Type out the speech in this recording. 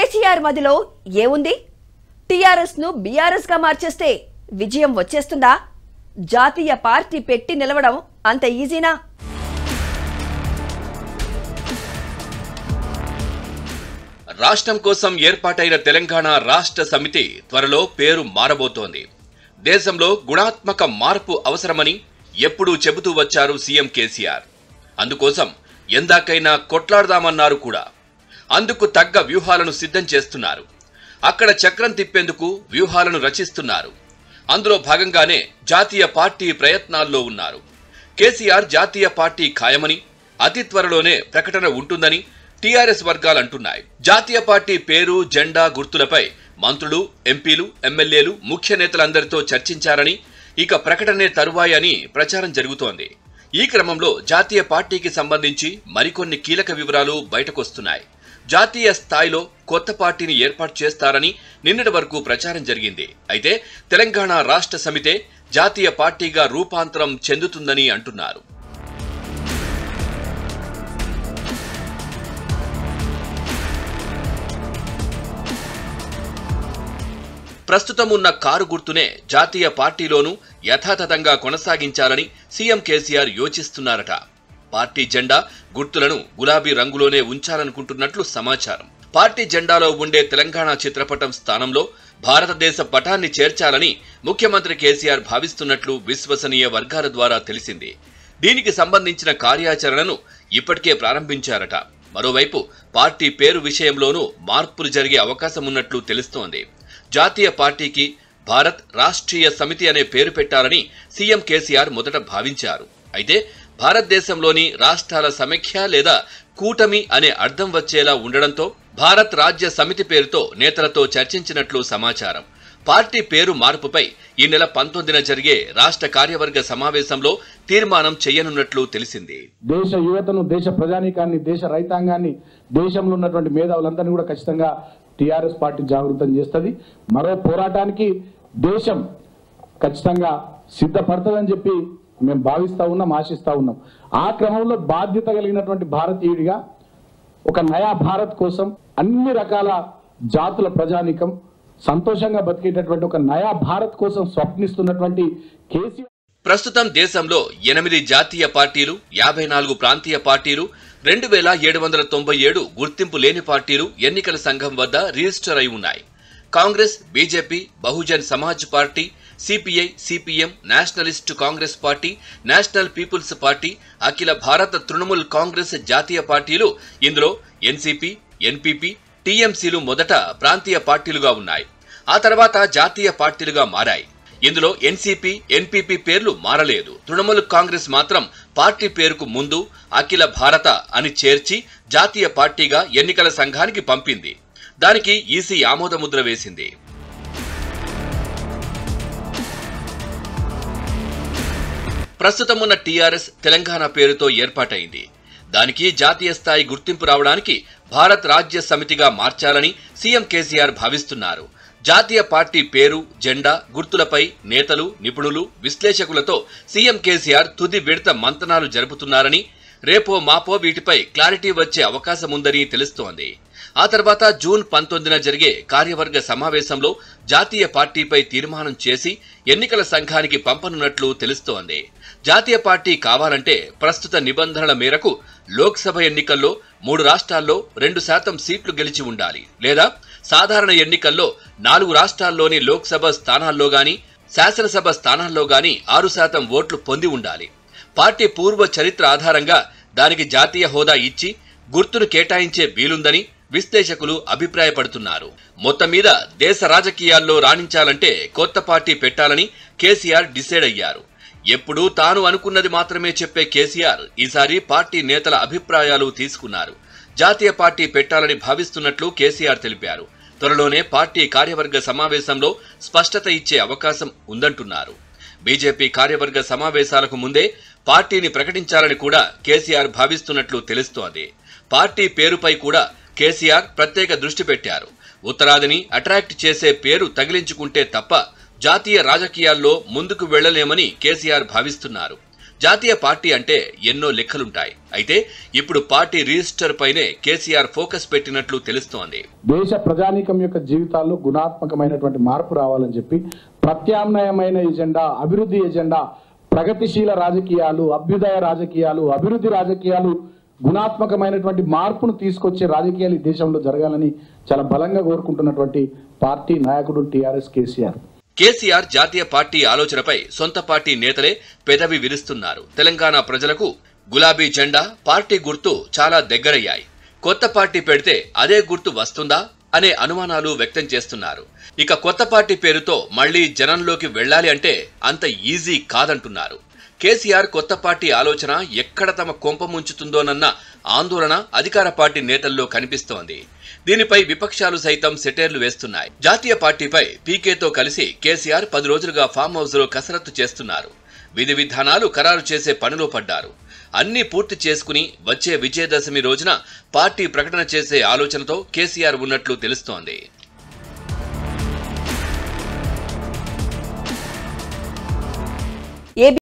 కేసీఆర్ మదిలో ఏముంది టీఆర్ఎస్ ను బీఆర్ఎస్ గా మార్చేస్తే విజయం వచ్చేస్తుందా జాతీయ పార్టీ పెట్టి నిలవడం అంత ఈజీనా రాష్ట్రం కోసం ఏర్పాటైన తెలంగాణ రాష్ట్ర సమితి త్వరలో పేరు మారబోతోంది దేశంలో గుణాత్మక మార్పు అవసరమని ఎప్పుడూ చెబుతూ వచ్చారు సీఎం కేసీఆర్ అందుకోసం ఎందాకైనా కొట్లాడదామన్నారు కూడా అందుకు తగ్గ వ్యూహాలను సిద్ధం చేస్తున్నారు అక్కడ చక్రం తిప్పేందుకు వ్యూహాలను రచిస్తున్నారు అందులో భాగంగానే జాతీయ పార్టీ ప్రయత్నాల్లో ఉన్నారు కేసీఆర్ జాతీయ పార్టీ ఖాయమని అతి త్వరలోనే ప్రకటన ఉంటుందని టీఆర్ఎస్ వర్గాలు అంటున్నాయి జాతీయ పార్టీ పేరు జెండా గుర్తులపై మంత్రులు ఎంపీలు ఎమ్మెల్యేలు ముఖ్య నేతలందరితో చర్చించారని ఇక ప్రకటనే తరువాయి అని ప్రచారం జరుగుతోంది ఈ క్రమంలో జాతీయ పార్టీకి సంబంధించి మరికొన్ని కీలక వివరాలు బయటకొస్తున్నాయి జాతీయ స్థాయిలో కొత్త పార్టీని ఏర్పాటు చేస్తారని నిన్నటి వరకు ప్రచారం జరిగింది అయితే తెలంగాణ రాష్ట్ర సమితే జాతీయ పార్టీగా రూపాంతరం చెందుతుందని అంటున్నారు ప్రస్తుతం ఉన్న కారు గుర్తునే జాతీయ పార్టీలోనూ యథాతథంగా కొనసాగించాలని సీఎం కేసీఆర్ యోచిస్తున్నారట పార్టీ జెండా గుర్తులను గులాబీ రంగులోనే ఉంచాలనుకుంటున్నట్లు సమాచారం పార్టీ జెండాలో ఉండే తెలంగాణ చిత్రపటం స్థానంలో భారతదేశ పటాన్ని చేర్చాలని ముఖ్యమంత్రి కేసీఆర్ భావిస్తున్నట్లు విశ్వసనీయ వర్గాల ద్వారా తెలిసింది దీనికి సంబంధించిన కార్యాచరణను ఇప్పటికే ప్రారంభించారట మరోవైపు పార్టీ పేరు విషయంలోనూ మార్పులు జరిగే అవకాశం ఉన్నట్లు తెలుస్తోంది జాతీయ పార్టీకి భారత్ రాష్ట్రీయ సమితి అనే పేరు పెట్టాలని సీఎం కేసీఆర్ మొదట భావించారు అయితే భారతదేశంలోని రాష్ట్రాల సమైక్య లేదా కూటమి అనే అర్థం వచ్చేలా ఉండడంతో భారత్ రాజ్య సమితి పేరుతో నేతలతో చర్చించినట్లు సమాచారం పార్టీ పేరు మార్పుపై ఈ నెల పంతొమ్మిదిన జరిగే రాష్ట్ర కార్యవర్గ సమావేశంలో తీర్మానం చేయనున్నట్లు తెలిసింది దేశ యువతను దేశ ప్రజానీకాన్ని దేశ రైతాంగాన్ని దేశంలో ఉన్నటువంటి మేధావులందరినీ కూడా ఖచ్చితంగా టీఆర్ఎస్ పార్టీ జాగృతం చేస్తుంది మరో పోరాటానికి దేశం ఖచ్చితంగా సిద్ధపడుతుందని చెప్పి మేము భావిస్తా ఉన్నాం ఆశిస్తా ఉన్నాం ఆ క్రమంలో బాధ్యత కలిగినటువంటి భారతీయుడిగా ఒక నయా భారత్ కోసం అన్ని రకాల జాతుల ప్రజానీకం సంతోషంగా బతికేటటువంటి ఒక నయా భారత్ కోసం స్వప్నిస్తున్నటువంటి కేసీఆర్ ప్రస్తుతం దేశంలో ఎనిమిది జాతీయ పార్టీలు యాభై నాలుగు ప్రాంతీయ పార్టీలు రెండు వేల ఏడు వందల తొంభై ఏడు గుర్తింపు లేని పార్టీలు ఎన్నికల సంఘం వద్ద రిజిస్టర్ అయి ఉన్నాయి Congress BJP Bahujan Samaj party CPI CPM nationalist Congress party national people's party Akhila Bharata Trinamool Congress జాతీయ పార్టీలు ఇందులో ఎన్సీపీ ఎన్పీపీ టీఎంసీలు మొదట ప్రాంతీయ పార్టీలుగా ఉన్నాయి ఆ తర్వాత జాతీయ పార్టీలుగా మారాయి ఇందులో ఎన్సీపీ ఎన్పీపీ పేర్లు మారలేదు తృణమూల్ కాంగ్రెస్ మాత్రం పార్టీ పేరుకు ముందు అఖిల భారత అని చేర్చి జాతీయ పార్టీగా ఎన్నికల సంఘానికి పంపింది దానికి ఈసీ ఆమోదముద్ర వేసింది ప్రస్తుతం ఉన్న టీఆర్ఎస్ తెలంగాణ పేరుతో ఏర్పాటైంది దానికి జాతీయ స్థాయి గుర్తింపు రావడానికి భారత్ రాజ్య సమితిగా మార్చాలని సీఎం కేసీఆర్ భావిస్తున్నారు జాతీయ పార్టీ పేరు జెండా గుర్తులపై నేతలు నిపుణులు విశ్లేషకులతో సీఎం కేసీఆర్ తుది విడత మంతనాలు జరుపుతున్నారని రేపో మాపో వీటిపై క్లారిటీ వచ్చే అవకాశం ఉందని తెలుస్తోంది ఆ తర్వాత జూన్ పంతొమ్మిదిన జరిగే కార్యవర్గ సమావేశంలో జాతీయ పార్టీపై తీర్మానం చేసి ఎన్నికల సంఘానికి పంపనున్నట్లు తెలుస్తోంది జాతీయ పార్టీ కావాలంటే ప్రస్తుత నిబంధనల మేరకు లోక్సభ ఎన్నికల్లో మూడు రాష్ట్రాల్లో రెండు శాతం సీట్లు గెలిచి ఉండాలి లేదా సాధారణ ఎన్నికల్లో నాలుగు రాష్ట్రాల్లోని లోక్సభ స్థానాల్లో గాని శాసనసభ స్థానాల్లో గాని ఆరు శాతం ఓట్లు పొంది ఉండాలి పార్టీ పూర్వ చరిత్ర ఆధారంగా దానికి జాతీయ హోదా ఇచ్చి గుర్తును కేటాయించే వీలుందని విశ్లేషకులు అభిప్రాయపడుతున్నారు మొత్తం మీద దేశ రాజకీయాల్లో రాణించాలంటే కొత్త పార్టీ పెట్టాలని కేసీఆర్ డిసైడ్ అయ్యారు ఎప్పుడూ తాను అనుకున్నది మాత్రమే చెప్పే కేసీఆర్ ఈసారి పార్టీ నేతల అభిప్రాయాలు తీసుకున్నారు జాతీయ పార్టీ పెట్టాలని భావిస్తున్నట్లు కేసీఆర్ తెలిపారు త్వరలోనే పార్టీ కార్యవర్గ సమావేశంలో స్పష్టత ఇచ్చే అవకాశం ఉందంటున్నారు బీజేపీ కార్యవర్గ సమావేశాలకు ముందే పార్టీని ప్రకటించాలని కూడా కేసీఆర్ భావిస్తున్నట్లు తెలుస్తోంది పార్టీ పేరుపై కూడా కేసీఆర్ ప్రత్యేక దృష్టి పెట్టారు ఉత్తరాదిని అట్రాక్ట్ చేసే పేరు తగిలించుకుంటే తప్ప జాతీయ రాజకీయాల్లో ముందుకు వెళ్లలేమని కేసీఆర్ భావిస్తున్నారు జాతీయ పార్టీ అంటే ఎన్నో లెక్కలుంటాయి అయితే ఇప్పుడు పార్టీ రిజిస్టర్ పైనే కేసీఆర్ ఫోకస్ పెట్టినట్లు తెలుస్తోంది దేశ ప్రజానీకం యొక్క జీవితాల్లో గుణాత్మకమైనటువంటి మార్పు రావాలని చెప్పి ప్రత్యామ్నాయమైన ఎజెండా అభివృద్ధి ఎజెండా ప్రగతిశీల రాజకీయాలు అభ్యుదయ రాజకీయాలు అభివృద్ధి రాజకీయాలు గుణాత్మకమైనటువంటి మార్పును తీసుకొచ్చే రాజకీయాలు ఈ దేశంలో జరగాలని చాలా బలంగా కోరుకుంటున్నటువంటి పార్టీ నాయకుడు టిఆర్ఎస్ కేసీఆర్ కేసీఆర్ జాతీయ పార్టీ ఆలోచనపై సొంత పార్టీ నేతలే పెదవి విరుస్తున్నారు తెలంగాణ ప్రజలకు గులాబీ జెండా పార్టీ గుర్తు చాలా దగ్గరయ్యాయి కొత్త పార్టీ పెడితే అదే గుర్తు వస్తుందా అనే అనుమానాలు వ్యక్తం చేస్తున్నారు ఇక కొత్త పార్టీ పేరుతో మళ్లీ జనంలోకి వెళ్ళాలి అంటే అంత ఈజీ కాదంటున్నారు కేసీఆర్ కొత్త పార్టీ ఆలోచన ఎక్కడ తమ కొంప ముంచుతుందోనన్న ఆందోళన అధికార పార్టీ నేతల్లో కనిపిస్తోంది దీనిపై విపక్షాలు సైతం సెటేర్లు వేస్తున్నాయి జాతీయ పార్టీపై పీకేతో కలిసి కేసీఆర్ పది రోజులుగా ఫామ్ హౌస్ లో కసరత్తు చేస్తున్నారు విధి విధానాలు ఖరారు చేసే పనిలో పడ్డారు అన్ని పూర్తి చేసుకుని వచ్చే విజయదశమి రోజున పార్టీ ప్రకటన చేసే ఆలోచనతో కేసీఆర్ ఉన్నట్లు తెలుస్తోంది